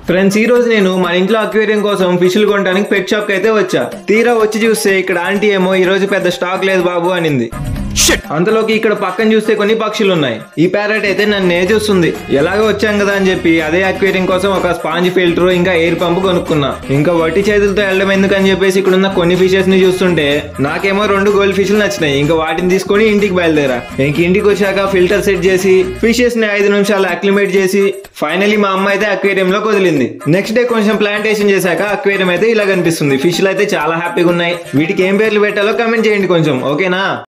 friends ఈ రోజు నేను మన ఇంట్లో అక్వేరియం కోసం ఫిష్లు కొనడానికి పెట్ షాప్ కి అయితే వచ్చా తీరా వచ్చి చూస్తే ఇక్కడ ఆంటీ ఏమో ఈ రోజు పెద్ద స్టాక్ లేదు బాబు అనింది అంతలోకి ఇక్కడ పక్కన చూస్తే కొన్ని పక్షులు ఉన్నాయి ఈ ప్యారెట్ అయితే నన్ను ఏ చూస్తుంది ఎలాగో వచ్చాం కదా అని చెప్పి అదే అక్వేరియం కోసం ఒక స్పాంజ్ ఫిల్టర్ ఇంకా ఎయిర్ పంప్ కొనుక్కున్నా ఇంకా వట్టి చేతులతో వెళ్ళడం ఎందుకు అని చెప్పేసి ఇక్కడ ఉన్న కొన్ని ఫిషెస్ ని చూస్తుంటే నాకేమో రెండు గోల్డ్ ఫిష్లు నచ్చినాయి ఇంకా వాటిని తీసుకొని ఇంటికి బయలుదేరా ఇంక ఇంటికి వచ్చాక ఫిల్టర్ సెట్ చేసి ఫిషెస్ ని ఐదు నిమిషాలు అక్లిమేట్ చేసి ఫైనలీ మా అమ్మ అయితే అక్వేరియం లో వదిలింది నెక్స్ట్ డే కొంచెం ప్లాంటేషన్ చేశాక అక్వేరియం అయితే ఇలా కనిపిస్తుంది ఫిష్లు అయితే చాలా హ్యాపీగా ఉన్నాయి వీటికి ఏం పేర్లు పెట్టాలో కమెంట్ చేయండి కొంచెం ఓకేనా